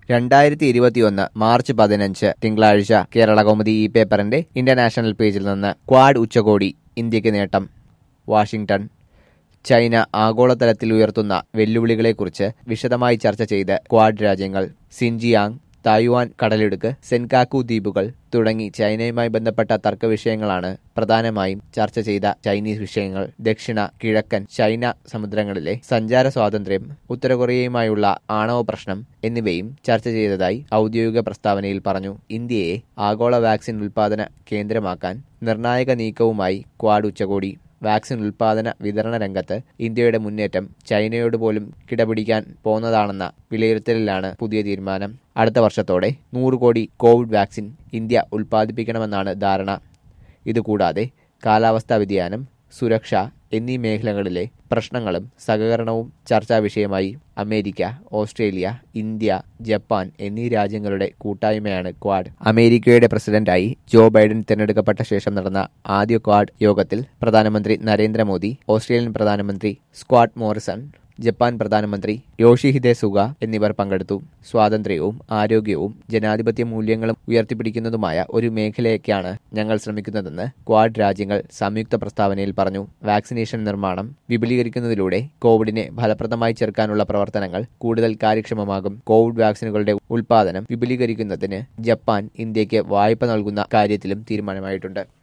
രണ്ടായിരത്തി ഇരുപത്തിയൊന്ന് മാർച്ച് പതിനഞ്ച് തിങ്കളാഴ്ച കേരള കൗമുദി ഈ പേപ്പറിന്റെ ഇന്റർനാഷണൽ പേജിൽ നിന്ന് ക്വാഡ് ഉച്ചകോടി ഇന്ത്യക്ക് നേട്ടം വാഷിംഗ്ടൺ ചൈന ആഗോളതലത്തിൽ ഉയർത്തുന്ന വെല്ലുവിളികളെക്കുറിച്ച് വിശദമായി ചർച്ച ചെയ്ത് ക്വാഡ് രാജ്യങ്ങൾ സിൻജിയാങ് തായ്വാൻ കടലിടുക്ക് സെൻകാക്കു ദ്വീപുകൾ തുടങ്ങി ചൈനയുമായി ബന്ധപ്പെട്ട തർക്ക വിഷയങ്ങളാണ് പ്രധാനമായും ചർച്ച ചെയ്ത ചൈനീസ് വിഷയങ്ങൾ ദക്ഷിണ കിഴക്കൻ ചൈന സമുദ്രങ്ങളിലെ സഞ്ചാര സ്വാതന്ത്ര്യം ഉത്തര കൊറിയയുമായുള്ള ആണവ പ്രശ്നം എന്നിവയും ചർച്ച ചെയ്തതായി ഔദ്യോഗിക പ്രസ്താവനയിൽ പറഞ്ഞു ഇന്ത്യയെ ആഗോള വാക്സിൻ ഉൽപാദന കേന്ദ്രമാക്കാൻ നിർണായക നീക്കവുമായി ക്വാഡ് ഉച്ചകോടി വാക്സിൻ ഉൽപാദന വിതരണ രംഗത്ത് ഇന്ത്യയുടെ മുന്നേറ്റം ചൈനയോട് പോലും കിടപിടിക്കാൻ പോന്നതാണെന്ന വിലയിരുത്തലിലാണ് പുതിയ തീരുമാനം അടുത്ത വർഷത്തോടെ നൂറ് കോടി കോവിഡ് വാക്സിൻ ഇന്ത്യ ഉൽപ്പാദിപ്പിക്കണമെന്നാണ് ധാരണ ഇതുകൂടാതെ കാലാവസ്ഥാ വ്യതിയാനം സുരക്ഷ എന്നീ മേഖലകളിലെ പ്രശ്നങ്ങളും സഹകരണവും ചർച്ചാ വിഷയമായി അമേരിക്ക ഓസ്ട്രേലിയ ഇന്ത്യ ജപ്പാൻ എന്നീ രാജ്യങ്ങളുടെ കൂട്ടായ്മയാണ് ക്വാഡ് അമേരിക്കയുടെ പ്രസിഡന്റായി ജോ ബൈഡൻ തിരഞ്ഞെടുക്കപ്പെട്ട ശേഷം നടന്ന ആദ്യ ക്വാഡ് യോഗത്തിൽ പ്രധാനമന്ത്രി നരേന്ദ്രമോദി ഓസ്ട്രേലിയൻ പ്രധാനമന്ത്രി സ്ക്വാഡ് മോറിസൺ ജപ്പാൻ പ്രധാനമന്ത്രി യോഷിഹിദെ സുഗ എന്നിവർ പങ്കെടുത്തു സ്വാതന്ത്ര്യവും ആരോഗ്യവും ജനാധിപത്യ മൂല്യങ്ങളും ഉയർത്തിപ്പിടിക്കുന്നതുമായ ഒരു മേഖലയൊക്കെയാണ് ഞങ്ങൾ ശ്രമിക്കുന്നതെന്ന് ക്വാഡ് രാജ്യങ്ങൾ സംയുക്ത പ്രസ്താവനയിൽ പറഞ്ഞു വാക്സിനേഷൻ നിർമ്മാണം വിപുലീകരിക്കുന്നതിലൂടെ കോവിഡിനെ ഫലപ്രദമായി ചെറുക്കാനുള്ള പ്രവർത്തനങ്ങൾ കൂടുതൽ കാര്യക്ഷമമാകും കോവിഡ് വാക്സിനുകളുടെ ഉൽപാദനം വിപുലീകരിക്കുന്നതിന് ജപ്പാൻ ഇന്ത്യക്ക് വായ്പ നൽകുന്ന കാര്യത്തിലും തീരുമാനമായിട്ടുണ്ട്